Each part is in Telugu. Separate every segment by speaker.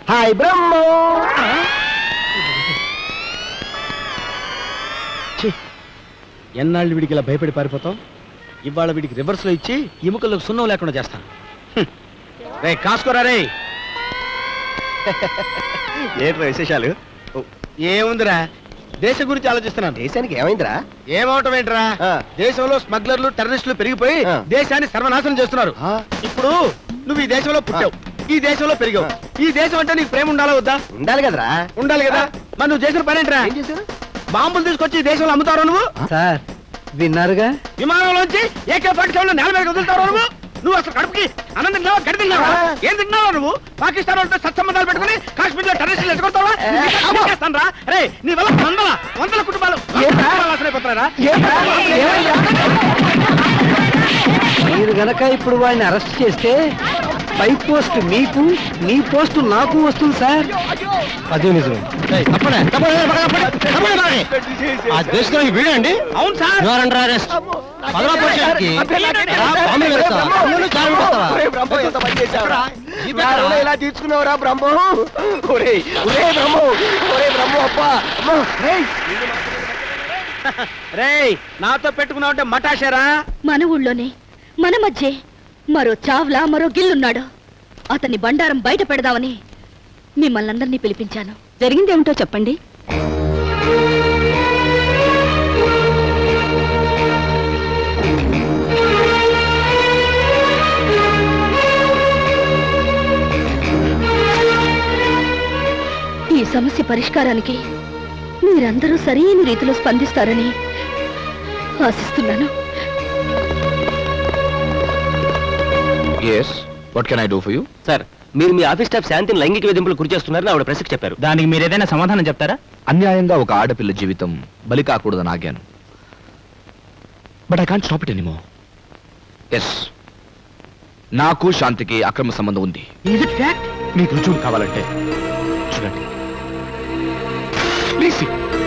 Speaker 1: హాయ్ బ్రహ్మ
Speaker 2: ఎన్నాళ్ళు వీడికి ఇలా భయపడి పారిపోతాం ఇవాళ వీడికి రివర్స్ లో ఇచ్చి ఎముకలకు సున్నం లేకుండా చేస్తాను హ్మ్. రే కాసుకోరా రే
Speaker 1: ఏంట్రా విశేషాలు
Speaker 2: ఏముందిరా దేశం గురించి ఆలోచిస్తున్నాను
Speaker 1: దేశానికి ఏమైందిరా
Speaker 2: ఏమవటం ఏంట్రా
Speaker 1: ఆ.
Speaker 2: దేశంలో స్మగ్లర్లు టెర్రరిస్టులు పెరిగిపోయి
Speaker 1: ఆ.
Speaker 2: దేశాన్ని సర్వనాశనం చేస్తున్నారు
Speaker 1: ఆ.
Speaker 2: ఇప్పుడు నువ్వు ఈ దేశంలో పుట్టావు ఈ దేశంలో పెరిగావు ఈ దేశం అంటే నీకు ప్రేమ ఉండాలా వద్దా
Speaker 1: ఉండాలి కదరా
Speaker 2: ఉండాలి కదా మరి నువ్వు చేసిన పని ఏంట్రా
Speaker 1: ఏం చేశారు
Speaker 2: బాంబులు తీసుకొచ్చి ఈ దేశంలో అమ్ముతావు నువ్వు
Speaker 3: సార్ విన్నారుగా
Speaker 2: విమానంలోంచి ఏకే ఫార్టీ సెవెన్ నేల మీద వదులుతావు నువ్వు నువ్వు అసలు కడుపుకి అన్నం తింటున్నావా గడి తింటున్నావా ఏం తింటున్నావా నువ్వు పాకిస్తాన్ వాళ్ళతో సత్సంబంధాలు పెట్టుకుని కాశ్మీర్ లో టెర్రరిస్టులు ఎదుర్కొంటావా రా రే నీ వల్ల వందల వందల కుటుంబాలు నాశనమైపోతున్నారా
Speaker 3: మీరు గనక ఇప్పుడు వాడిని అరెస్ట్ చేస్తే పై పోస్ట్ మీకు మీ పోస్ట్ నాకు వస్తుంది సార్ అదే నిజం
Speaker 2: ఆ దేశంలో వీడండి అవును సార్
Speaker 1: ఒరేయ్ బ్రహ్మో, ఎంత పని చేశావురా? నా రుణం ఎలా తీర్చుకున్నావురా బ్రహ్మో ఒరేయ్ ఒరే బ్రహ్మో ఒరే బ్రహ్మో అబ్బా అమ్మో, రేయ్.
Speaker 2: రేయ్ నాతో పెట్టుకున్నావు అంటే మటాషేరా
Speaker 4: మన ఊళ్ళోనే మన మధ్య మరో చావ్లా మరో గిల్లున్నాడు అతన్ని బండారం బయట పెడదామని మిమ్మల్ని అందరినీ పిలిపించాను జరిగిందేమిటో చెప్పండి ఈ సమస్య పరిష్కారానికి మీరందరూ సరైన రీతిలో స్పందిస్తారని ఆశిస్తున్నాను
Speaker 5: yes what can I do for you
Speaker 1: sir మీరు మీ ఆఫీస్ స్టాఫ్ శాంతిని లైంగిక వేధింపులు గురి చేస్తున్నారని ఆవిడ ప్రెస్కి చెప్పారు
Speaker 2: దానికి మీరు ఏదైనా సమాధానం చెప్తారా
Speaker 5: అన్యాయంగా ఒక ఆడపిల్ల జీవితం బలి కాకూడదని ఆగాను but I can't stop it anymore yes నాకు శాంతికి అక్రమ సంబంధం ఉంది మీకు రుజువులు కావాలంటే చూడండి ప్లీజ్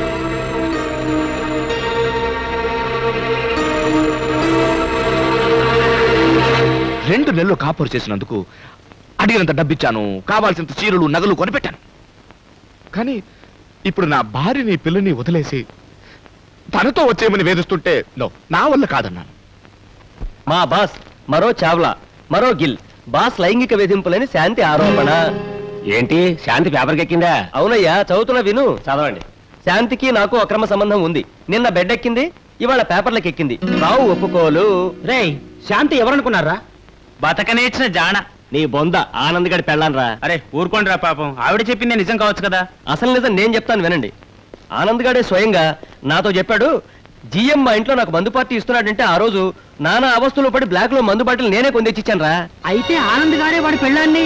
Speaker 5: రెండు నెలలు కాపురు చేసినందుకు అడిగినంత డబ్బిచ్చాను కావాల్సినంత చీరలు నగలు కొనిపెట్టాను కానీ ఇప్పుడు నా భార్యని పిల్లని వదిలేసి తనతో వచ్చేయమని వేధిస్తుంటే నో నా వల్ల కాదన్నాను
Speaker 1: మా బాస్ మరో చావ్లా మరో గిల్ బాస్ లైంగిక వేధింపులని శాంతి ఆరోపణ ఏంటి శాంతి పేపర్కి ఎక్కిందా అవునయ్యా చదువుతున్న విను చదవండి శాంతికి నాకు అక్రమ సంబంధం ఉంది నిన్న బెడ్ ఎక్కింది ఇవాళ పేపర్లకు ఎక్కింది రావు ఒప్పుకోలు
Speaker 2: రేయ్ శాంతి ఎవరనుకున్నారా బతకనేచ్చిన జాణ
Speaker 1: నీ బొంద ఆనంద్ గడి పెళ్ళాన్రా
Speaker 2: అరే ఊరుకోండి రా పాపం ఆవిడ చెప్పింది నిజం కావచ్చు కదా
Speaker 1: అసలు నిజం నేను చెప్తాను వినండి ఆనంద్ గడే స్వయంగా నాతో చెప్పాడు జిఎం మా ఇంట్లో నాకు మందు పార్టీ ఇస్తున్నాడంటే ఆ రోజు నానా అవస్థలు పడి బ్లాక్ లో మందు బాటిల్ నేనే కొందిచ్చిచ్చాను రా
Speaker 3: అయితే ఆనంద్ గారే వాడి పెళ్ళాన్ని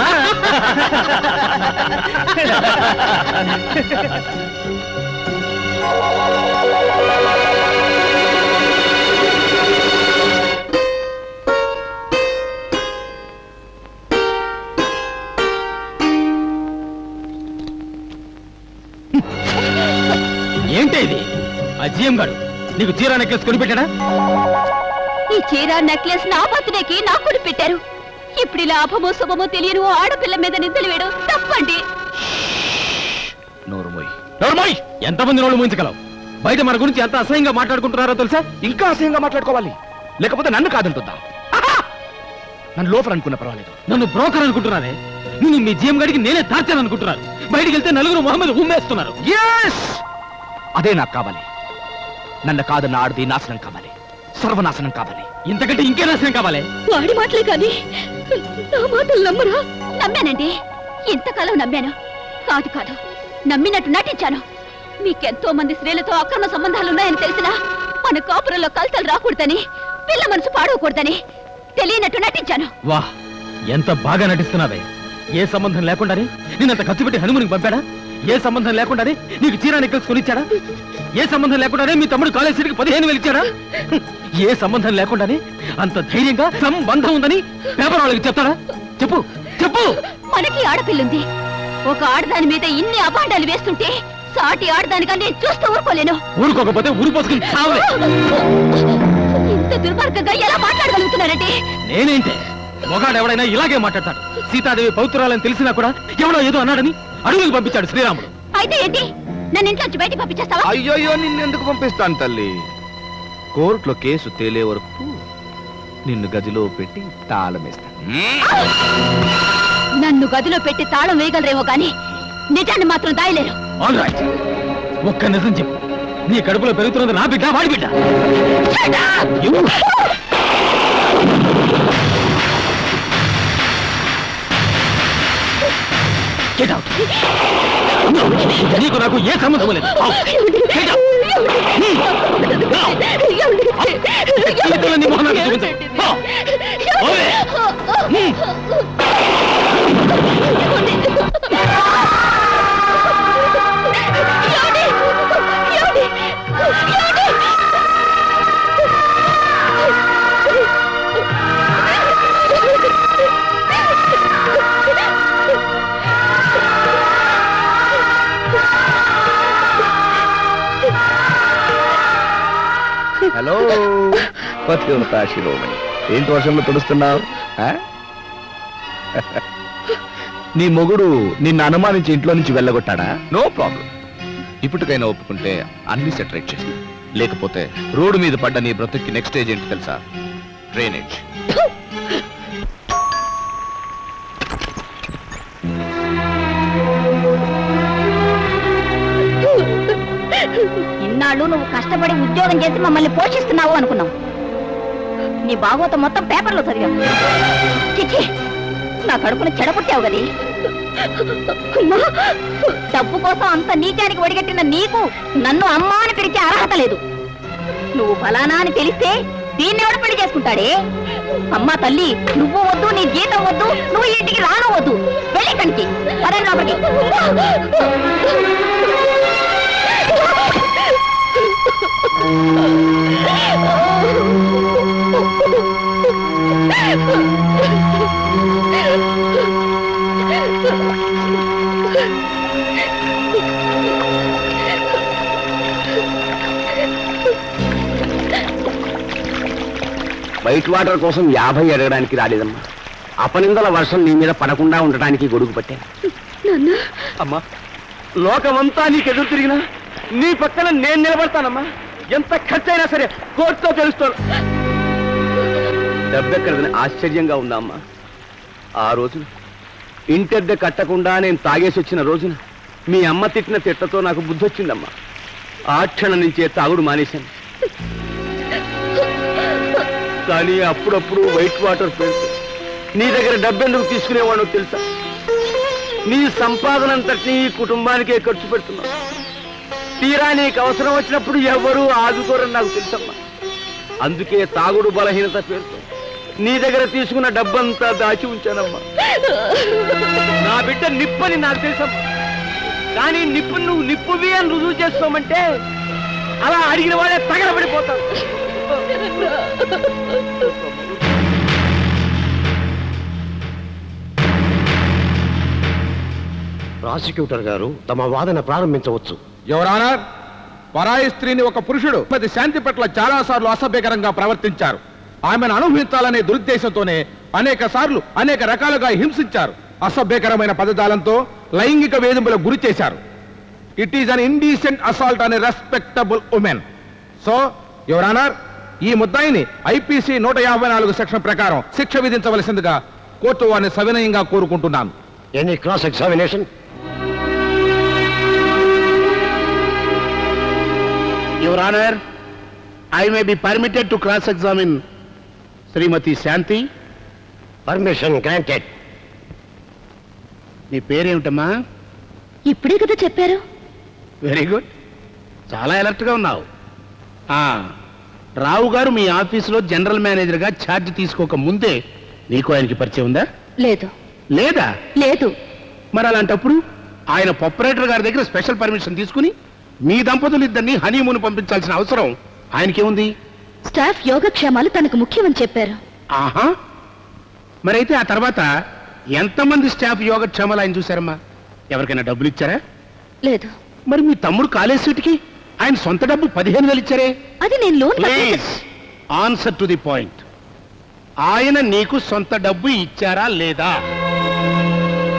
Speaker 2: ఏంటి ఇది ఆ జిఎం గాడు నీకు చీర నెక్లెస్ కొనిపెట్టాడా
Speaker 4: ఈ చీర నెక్లెస్ నా బర్త్డేకి నాకు కొని పెట్టారు ఇప్పుడు ఇలా అపమో శుభమో తెలియని ఓ ఆడపిల్ల మీద నిందలు వేయడం తప్పండి
Speaker 5: నోరుమోయ్
Speaker 2: నోర్మోయ్ ఎంతమంది నోళ్ళు ముంచగలవు బయట మన గురించి ఎంత అసహ్యంగా మాట్లాడుకుంటున్నారో తెలుసా
Speaker 5: ఇంకా అసహ్యంగా మాట్లాడుకోవాలి లేకపోతే నన్ను కాదంటుందా ఆహా! నన్ను లోఫర్ అనుకున్న పర్వాలేదు
Speaker 2: నన్ను బ్రోకర్ అనుకుంటున్నారే నేను మీ జిఎం గడికి నేనే టార్చర్ అనుకుంటున్నారు బయటికి వెళ్తే నలుగురు మొహమ్మద్ ఉమ్మేస్తున్నారు
Speaker 5: ఎస్ అదే నాకు కావాలి నన్ను కాదన్న ఆడది నాశనం కావాలి సర్వనాశనం కావాలి
Speaker 2: ఇంతకంటే ఇంకే నాశనం కావాలి
Speaker 4: వాడి మాటలే కానీ నా మాటలు నమ్మరా నమ్మానండి ఇంతకాలం నమ్మాను కాదు కాదు నమ్మినట్టు నటించాను మీకెంతో మంది స్త్రీలతో అక్రమ సంబంధాలున్నాయని తెలిసినా మన కాపురంలో కలతలు రాకూడదని పిల్ల మనసు పాడవకూడదని తెలియనట్టు నటించాను
Speaker 2: వా ఎంత బాగా నటిస్తున్నావే ఏ సంబంధం లేకుండానే నేనంత ఖర్చు పెట్టి హనుమనికి పంపాడా ఏ సంబంధం లేకుండానే నీకు చీర నెక్కల్స్ కొనిచ్చాడా ఏ సంబంధం లేకుండానే మీ తమ్ముడు కాలేజ్ సీట్కి పదిహేను వేలు ఇచ్చాడా ఏ సంబంధం లేకుండానే అంత ధైర్యంగా సంబంధం ఉందని పేపర్ వాళ్ళకి చెప్తాడా చెప్పు చెప్పు
Speaker 4: మనకి ఆడపిల్లుంది ఒక ఆడదాని మీద ఇన్ని అభాండాలు వేస్తుంటే సాటి ఆడదానిగా నేను చూస్తూ ఊరుకోలేను
Speaker 2: ఊరుకోకపోతే ఊరు పోసుకుని చావలే
Speaker 4: ఇంత దుర్మార్గంగా ఎలా మాట్లాడగలుగుతున్నారంటే
Speaker 2: నేనేంటే మొగాడు ఎవడైనా ఇలాగే మాట్లాడతాడు సీతాదేవి పౌత్రాలని తెలిసినా కూడా ఎవడో ఏదో అన్నాడని అడవులకు పంపించాడు శ్రీరాముడు
Speaker 4: అయితే ఏంటి నన్ను ఇంట్లో నుంచి బయటికి పంపించేస్తావా
Speaker 5: అయ్యోయ్యో నిన్నెందుకు పంపిస్తాను తల్లి కోర్టులో కేసు తేలే వరకు నిన్ను గదిలో పెట్టి తాళమేస్తాను
Speaker 4: నన్ను గదిలో పెట్టి తాళం వేయగలరేమో గాని నిజాన్ని మాత్రం దాయలేరు
Speaker 2: ఆల్ రైట్ ఒక్క నిజం చెప్పు నీ కడుపులో పెరుగుతున్నది నా బిడ్డ వాడి బిడ్డ You- Get out. No, నీకు నాకు ఏ సంబంధం లేదు Out. Get out. Hmm. Now. చేతులు నీ మొహనాన్ని చూపించు. Go. Over. Hmm.
Speaker 5: హలో పతివ్రత శిరోమణి ఏంటి వర్షంలో తుడుస్తున్నావు ఆ? నీ మొగుడు నిన్ను అనుమానించి ఇంట్లో నుంచి వెళ్ళగొట్టాడా నో ప్రాబ్లం ఇప్పటికైనా ఒప్పుకుంటే అన్ని సెటరేట్ చేస్తా లేకపోతే రోడ్డు మీద పడ్డ నీ బ్రతుక్కి నెక్స్ట్ స్టేజ్ ఏంటి తెలుసా డ్రైనేజ్
Speaker 4: ఇన్నాళ్ళు నువ్వు కష్టపడి ఉద్యోగం చేసి మమ్మల్ని పోషిస్తున్నావు అనుకున్నాం నీ బాగోత మొత్తం పేపర్లో చదివాం చిచ్చి నా కడుపును చెడపుట్టావు గది అమ్మా, డబ్బు కోసం అంత నీచానికి ఒడిగట్టిన నీకు నన్ను అమ్మా అని పిలిచే అర్హత లేదు నువ్వు ఫలానా అని తెలిస్తే దీన్ని ఎవడు పెళ్లి చేసుకుంటాడే అమ్మా తల్లి నువ్వు వద్దు నీ జీతం వద్దు నువ్వు ఈ ఇంటికి రాను వద్దు వెళ్ళి కనికి పదండి లోపలికి
Speaker 3: వైట్ వాటర్ కోసం యాభై అడగడానికి రాలేదమ్మా అపనిందల వర్షం నీ మీద పడకుండా ఉండటానికి గొడుగు పట్టే అమ్మా లోకమంతా నీకు ఎదురు తిరిగినా నీ పక్కన నేను నిలబడతానమ్మా ఎంత ఖర్చైనా సరే కోర్టుతో తెలుస్తాను డబ్బెక్కడదని ఆశ్చర్యంగా ఉందా అమ్మా ఆ రోజున ఇంటెద్దె కట్టకుండా నేను తాగేసి వచ్చిన రోజున మీ అమ్మ తిట్టిన తిట్టతో నాకు బుద్ధి వచ్చిందమ్మా ఆ క్షణం నుంచే తాగుడు మానేశాను కానీ అప్పుడప్పుడు వైట్ వాటర్ పెడుతూ నీ దగ్గర డబ్బెందుకు తీసుకునేవాడో తెలుసా నీ సంపాదన అంతటినీ ఈ కుటుంబానికే ఖర్చు పెడుతున్నావు తీరా నీకు అవసరం వచ్చినప్పుడు ఎవరు ఆదుకోరని నాకు తెలుసమ్మా అందుకే తాగుడు బలహీనత పేరుతో నీ దగ్గర తీసుకున్న డబ్బంతా దాచి ఉంచానమ్మా నా బిడ్డ నిప్పని నాకు తెలుసమ్మా కానీ నిప్పు నువ్వు నిప్పువి అని రుజువు చేసుకోమంటే అలా అడిగిన వాడే తగలబడిపోతావు
Speaker 6: ప్రాసిక్యూటర్ గారు తమ వాదన ప్రారంభించవచ్చు
Speaker 7: యువరానర్ పరాయి స్త్రీని ఒక పురుషుడు శ్రీమతి శాంతి పట్ల చాలా సార్లు అసభ్యకరంగా ప్రవర్తించారు ఆమెను అనుభవించాలనే దురుద్దేశంతోనే అనేక సార్లు అనేక రకాలుగా హింసించారు అసభ్యకరమైన పదజాలంతో లైంగిక వేధింపులకు గురి చేశారు it is an indecent assault అనే రెస్పెక్టబుల్ ఉమెన్ సో యువరానర్ ఈ ముద్దాయిని ఐపీసీ నూట యాభై నాలుగు సెక్షన్ ప్రకారం శిక్ష విధించవలసిందిగా కోర్టు వారిని సవినయంగా కోరుకుంటున్నాను
Speaker 6: any cross examination
Speaker 8: Your Honor, I may be permitted to cross-examine Shrimati Shanti
Speaker 6: permission granted
Speaker 8: నీ పేరేమిటమ్మా
Speaker 4: ఇప్పుడే కదా చెప్పారు
Speaker 8: వెరీ గుడ్ చాలా అలర్ట్గా ఉన్నావు ఆ, రావు గారు మీ ఆఫీసులో జనరల్ మేనేజర్గా ఛార్జ్ తీసుకోక ముందే నీకు ఆయనకి పరిచయం ఉందా
Speaker 4: లేదు
Speaker 8: లేదా
Speaker 4: లేదు
Speaker 8: మరి అలాంటప్పుడు ఆయన పొపరేటర్ గారి దగ్గర స్పెషల్ పర్మిషన్ తీసుకుని మీ దంపతులు ఇద్దరిని హనీమూన్ పంపించాల్సిన అవసరం ఆయనకేముంది
Speaker 4: స్టాఫ్ యోగక్షేమాలు తనకు ముఖ్యమని చెప్పారు
Speaker 8: ఆహా మరైతే ఆ తర్వాత ఎంతమంది స్టాఫ్ యోగక్షేమాలు ఆయన చూశారమ్మా ఎవరికైనా డబ్బులు ఇచ్చారా
Speaker 4: లేదు
Speaker 8: మరి మీ తమ్ముడు కాలేజ్ సీట్కి ఆయన సొంత డబ్బు పదిహేను వేలు ఇచ్చారే
Speaker 4: అది నేను loan
Speaker 8: please answer to the point ఆయన నీకు సొంత డబ్బు ఇచ్చారా లేదా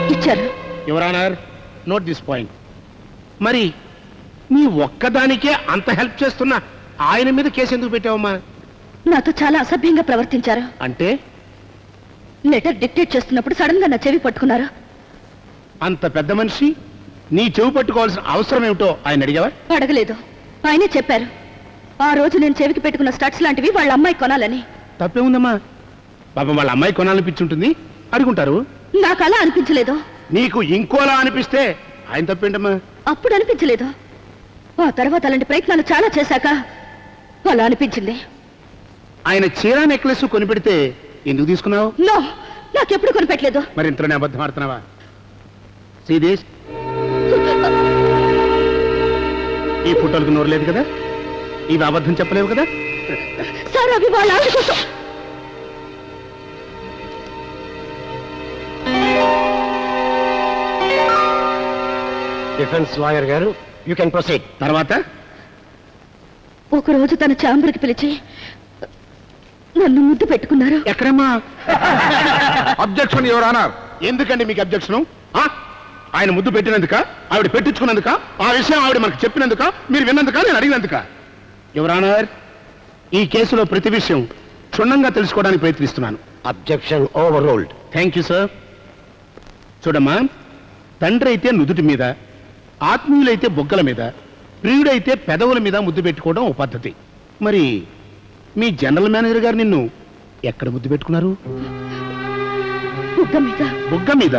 Speaker 4: ఇచ్చారు
Speaker 8: యువరానర్ నోట్ దిస్ పాయింట్ మరి నీ ఒక్కదానికే అంత హెల్ప్ చేస్తున్న ఆయన మీద కేసు ఎందుకు పెట్టావమ్మా
Speaker 4: నాతో చాలా అసభ్యంగా ప్రవర్తించారు
Speaker 8: అంటే
Speaker 4: లెటర్ డిక్టేట్ చేస్తున్నప్పుడు సడన్ గా నా చెవి పట్టుకున్నారు
Speaker 8: అంత పెద్ద మనిషి నీ చెవి పట్టుకోవాల్సిన అవసరం ఏమిటో ఆయన అడిగావా
Speaker 4: అడగలేదు ఆయనే చెప్పారు ఆ రోజు నేను చెవికి పెట్టుకున్న స్టడ్స్ లాంటివి వాళ్ళ అమ్మాయి కొనాలని
Speaker 8: తప్పేముందమ్మా పాపం వాళ్ళ అమ్మాయి కొనాలనిపించుంటుంది అడుగుంటారు
Speaker 4: నాకు అలా అనిపించలేదు
Speaker 8: నీకు ఇంకోలా అనిపిస్తే ఆయన తప్పేంటమ్మా
Speaker 4: అప్పుడు అనిపించలేదు ఆ తర్వాత అలాంటి ప్రయత్నాలు చాలా చేశాక అలా అనిపించింది
Speaker 8: ఆయన చీర నెక్లెస్ కొనిపెడితే ఎందుకు తీసుకున్నావు
Speaker 4: నో నాకెప్పుడు కొనిపెట్టలేదు
Speaker 8: మరి ఇంతలోనే అబద్ధం ఆడుతున్నావా శ్రీదేశ్ ఈ ఫోటోలకు నోరు లేదు కదా ఇవి అబద్ధం చెప్పలేవు కదా
Speaker 4: సార్ అవి వాళ్ళ ఆవిడ కోసం
Speaker 6: డిఫెన్స్ లాయర్ గారు యూ కెన్ ప్రొసీడ్
Speaker 8: తర్వాత
Speaker 4: ఒక రోజు తన ఛాంబర్కి పిలిచి నన్ను ముద్దు పెట్టుకున్నారు
Speaker 8: ఎక్కడమ్మా
Speaker 7: అబ్జెక్షన్ యువర్ ఆనర్
Speaker 8: ఎందుకండి మీకు అబ్జెక్షన్ ఆయన ముద్దు పెట్టినందుక ఆవిడ పెట్టించుకున్నందుక ఆ విషయం ఆవిడ మనకు చెప్పినందుక మీరు విన్నందుక నేను అడిగినందుక యువరానర్ ఈ కేసులో ప్రతి విషయం క్షుణ్ణంగా తెలుసుకోవడానికి ప్రయత్నిస్తున్నాను
Speaker 6: objection overruled
Speaker 8: thank you sir చూడమ్మా తండ్రి అయితే నుదుటి మీద ఆత్మీయులైతే బొగ్గల మీద ప్రియుడైతే పెదవుల మీద ముద్దు పెట్టుకోవడం ఓ పద్ధతి మరి మీ జనరల్ మేనేజర్ గారు నిన్ను ఎక్కడ ముద్దు పెట్టుకున్నారు
Speaker 4: బుగ్గ మీద
Speaker 8: బుగ్గ మీద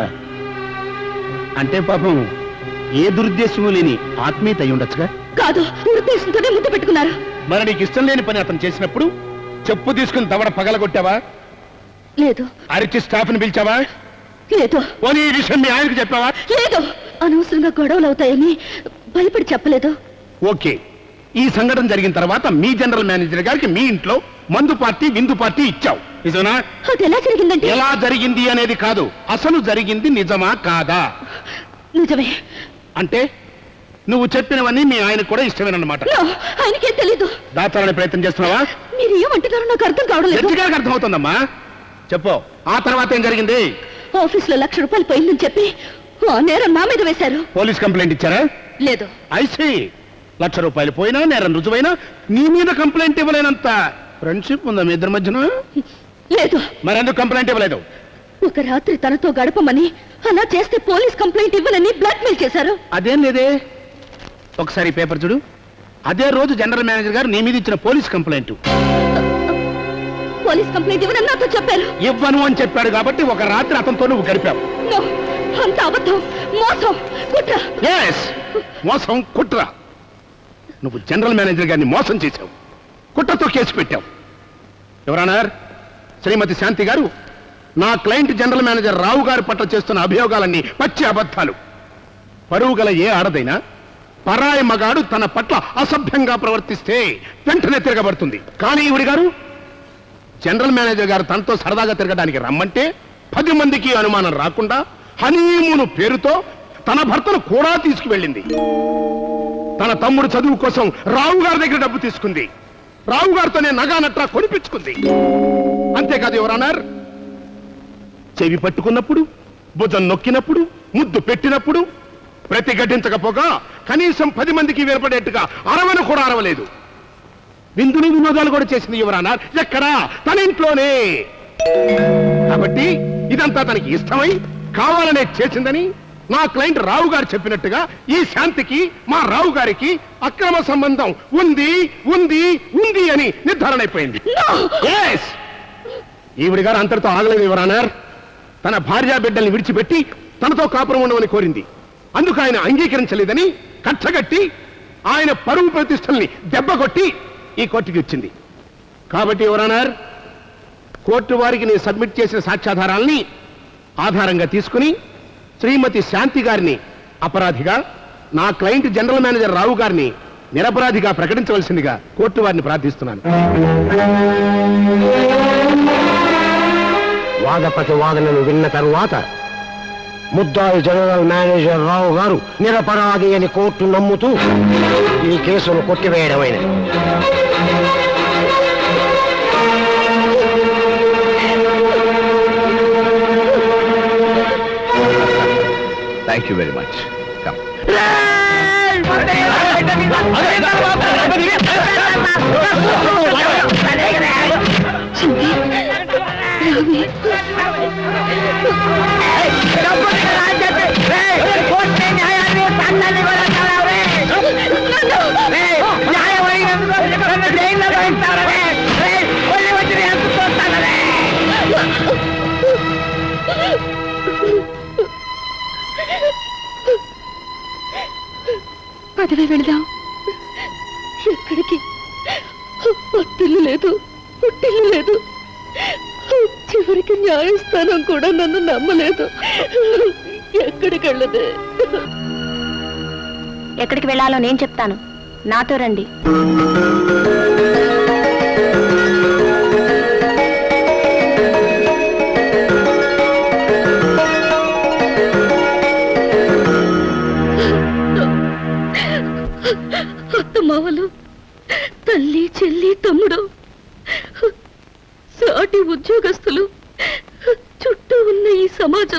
Speaker 8: అంటే పాపం ఏ దురుద్దేశము లేని ఆత్మీయత అయి ఉండొచ్చుగా
Speaker 4: కాదు ఉద్దేశంతోనే ముద్దు పెట్టుకున్నారు
Speaker 8: మరి నీకు ఇష్టం లేని పని అతను చేసినప్పుడు చెప్పు తీసుకుని దవడ పగలగొట్టావా
Speaker 4: లేదు
Speaker 8: అరిచి స్టాఫ్ని పిలిచావా
Speaker 4: లేదు
Speaker 8: పోనీ ఈ విషయం మీ ఆయనకు చెప్పావా
Speaker 4: లేదు అనవసరంగా గొడవలు అవుతాయని భయపడి చెప్పలేదు
Speaker 8: ఓకే ఈ సంఘటన జరిగిన తర్వాత మీ జనరల్ మేనేజర్ గారికి మీ ఇంట్లో మందు పార్టీ విందు పార్టీ ఇచ్చావు నిజమా
Speaker 4: అది ఎలా జరిగిందంటే
Speaker 8: ఎలా జరిగింది అనేది కాదు అసలు జరిగింది నిజమా కాదా
Speaker 4: నిజమే
Speaker 8: అంటే నువ్వు చెప్పినవన్నీ మీ ఆయనకు కూడా ఇష్టమేనమాట
Speaker 4: నో, ఆయనకేం తెలీదు
Speaker 8: దాచాలనే ప్రయత్నం చేస్తున్నావా
Speaker 4: మీరు ఏమంటున్నారో నాకు అర్థం కావడం లేదు
Speaker 8: జడ్జి గారికి అర్థమవుతుందమ్మా చెప్పు ఆ తర్వాత ఏం జరిగింది
Speaker 4: ఆఫీస్ లో లక్ష రూపాయలు పోయిందని చెప్పి ఆ నేరం నా మీద వేశారు
Speaker 8: పోలీస్ కంప్లైంట్ ఇచ్చారా
Speaker 4: లేదు
Speaker 8: ఐసీ లక్ష రూపాయలు పోయినా నేరం రుజువైనా నీ మీద కంప్లైంట్ ఇవ్వలేనంత ఫ్రెండ్షిప్ ఉందా మీ ఇద్దరి మధ్యన
Speaker 4: లేదు
Speaker 8: మరెందుకు కంప్లైంట్ ఇవ్వలేదు
Speaker 4: ఒక రాత్రి తనతో గడపమని అలా చేస్తే పోలీస్ కంప్లైంట్ ఇవ్వాలని బ్లాక్మెయిల్ చేశారు
Speaker 8: అదేం లేదే ఒకసారి ఈ పేపర్ చూడు అదే రోజు జనరల్ మేనేజర్ గారు నీ మీద ఇచ్చిన పోలీస్ కంప్లైంట్
Speaker 4: పోలీస్ కంప్లైంట్ ఇవ్వనని నాతో చెప్పారు
Speaker 8: ఇవ్వను అని చెప్పాడు కాబట్టి ఒక రాత్రి అతనితో నువ్వు గడిపావు
Speaker 4: నో, అంత అబద్ధం మోసం కుట్ర
Speaker 8: ఎస్ మోసం కుట్ర నువ్వు జనరల్ మేనేజర్ గారిని మోసం చేశావు కుట్రతో కేసు పెట్టావు ఎవరన్నారు శ్రీమతి శాంతి గారు నా క్లయింట్ జనరల్ మేనేజర్ రావు గారి పట్ల చేస్తున్న అభియోగాలన్నీ పచ్చి అబద్ధాలు పరువు గల ఏ ఆడదైనా పరాయి మగాడు తన పట్ల అసభ్యంగా ప్రవర్తిస్తే వెంటనే తిరగబడుతుంది కానీ ఈవిడి గారు జనరల్ మేనేజర్ గారు తనతో సరదాగా తిరగడానికి రమ్మంటే పది మందికి అనుమానం రాకుండా హనీమూను పేరుతో తన భర్తను కూడా తీసుకువెళ్ళింది తన తమ్ముడు చదువు కోసం రావు గారి దగ్గర డబ్బు తీసుకుంది రావు గారితోనే నగా నట్రా కొనిపించుకుంది అంతేకాదు ఎవరన్నారు చెవి పట్టుకున్నప్పుడు భుజం నొక్కినప్పుడు ముద్దు పెట్టినప్పుడు ప్రతిఘటించకపోగా కనీసం పది మందికి వినపడేట్టుగా అరవను కూడా అరవలేదు విందులు వినోదాలు కూడా చేసింది యువరానార్ ఎక్కడా తన ఇంట్లోనే కాబట్టి ఇదంతా తనకి ఇష్టమై కావాలనే చేసిందని నా క్లయింట్ రావు గారు చెప్పినట్టుగా ఈ శాంతికి మా రావు గారికి అక్రమ సంబంధం ఉంది ఉంది ఉంది అని నిర్ధారణ అయిపోయింది Yes! ఈవిడి గారు అంతటితో ఆగలేదు యువరానర్ తన భార్యా బిడ్డల్ని విడిచిపెట్టి తనతో కాపురం ఉండమని కోరింది అందుకు ఆయన అంగీకరించలేదని కచ్చగట్టి ఆయన పరువు ప్రతిష్టల్ని దెబ్బకొట్టి ఈ కోర్టుకి ఇచ్చింది కాబట్టి యువరానర్ కోర్టు వారికి నేను సబ్మిట్ చేసిన సాక్ష్యాధారాల్ని ఆధారంగా తీసుకుని శ్రీమతి శాంతి గారిని అపరాధిగా నా క్లయింట్ జనరల్ మేనేజర్ రావు గారిని నిరపరాధిగా ప్రకటించవలసిందిగా కోర్టు వారిని ప్రార్థిస్తున్నాను
Speaker 6: వాద ప్రతివాదనను విన్న తరువాత ముద్దాయి జనరల్ మేనేజర్ రావు గారు నిరపరాధి అని కోర్టు నమ్ముతూ ఈ కేసును కొట్టివేయడమైనది
Speaker 5: thank you very much come
Speaker 4: పదవి వెళదాం ఎక్కడికి పట్టిల్లు లేదు పుట్టిల్లు లేదు చివరికి న్యాయస్థానం కూడా నన్ను నమ్మలేదు ఎక్కడికి వెళ్ళదే ఎక్కడికి వెళ్ళాలో నేను చెప్తాను నాతో రండి అత్తమావలు తల్లి చెల్లి తమ్ముడు సాటి ఉద్యోగస్తులు చుట్టూ ఉన్న ఈ సమాజం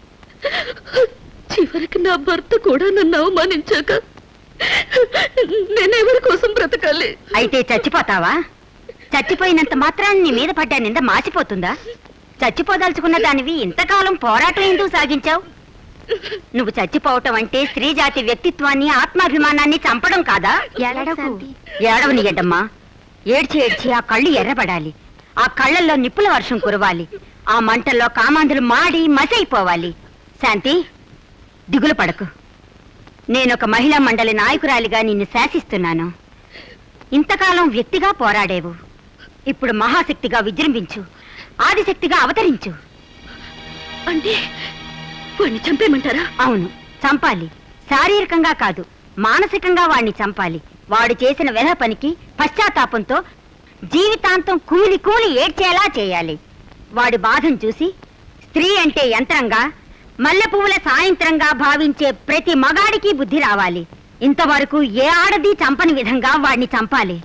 Speaker 4: చివరికి నా భర్త కూడా నన్ను అవమానించాక నేనెవరి కోసం బ్రతకాలి
Speaker 9: అయితే చచ్చిపోతావా చచ్చిపోయినంత మాత్రాన్ని నీ మీద పడ్డా నింద మాసిపోతుందా చచ్చిపోదలుచుకున్న దానివి ఇంతకాలం పోరాటం ఎందుకు సాగించావు నువ్వు చచ్చిపోవటం అంటే స్త్రీ జాతి వ్యక్తిత్వాన్ని ఆత్మాభిమానాన్ని చంపడం కాదా ఏడవని గడ్డమ్మా ఏడ్చి ఏడ్చి ఆ కళ్ళు ఎర్రబడాలి ఆ కళ్ళల్లో నిప్పుల వర్షం కురవాలి ఆ మంటల్లో కామాంధులు మాడి మసైపోవాలి శాంతి దిగులు పడకు నేనొక మహిళా మండలి నాయకురాలిగా నిన్ను శాసిస్తున్నాను ఇంతకాలం వ్యక్తిగా పోరాడేవు ఇప్పుడు మహాశక్తిగా విజృంభించు ఆదిశక్తిగా అవతరించు
Speaker 4: అంటే వాడిని చంపేయమంటారా
Speaker 9: అవును చంపాలి శారీరకంగా కాదు మానసికంగా వాణ్ణి చంపాలి వాడు చేసిన వెధ పనికి పశ్చాత్తాపంతో జీవితాంతం కూలి కూలి ఏడ్చేలా చేయాలి వాడి బాధను చూసి స్త్రీ అంటే యంత్రంగా మల్లె పువ్వుల సాయంత్రంగా భావించే ప్రతి మగాడికి బుద్ధి రావాలి ఇంతవరకు ఏ ఆడది చంపని విధంగా వాడిని చంపాలి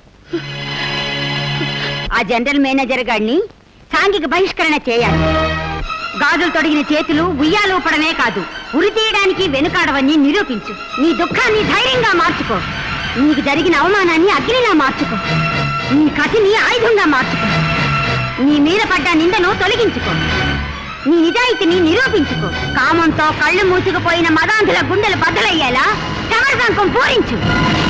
Speaker 9: ఆ జనరల్ మేనేజర్ గారిని సాంఘిక బహిష్కరణ చేయాలి గాజులు తొడిగిన చేతులు ఉయ్యాలూపడమే కాదు ఉరి తీయడానికి వెనుకాడవని నిరూపించు నీ దుఃఖాన్ని ధైర్యంగా మార్చుకో నీకు జరిగిన అవమానాన్ని అగ్నిలా మార్చుకో నీ కసిని ఆయుధంగా మార్చుకో నీ మీద పడ్డ నిందను తొలగించుకో నీ నిజాయితీని నిరూపించుకో కామంతో కళ్ళు మూసుకుపోయిన మదాంధుల గుండెలు బద్దలయ్యేలా కమరసంకం పూరించు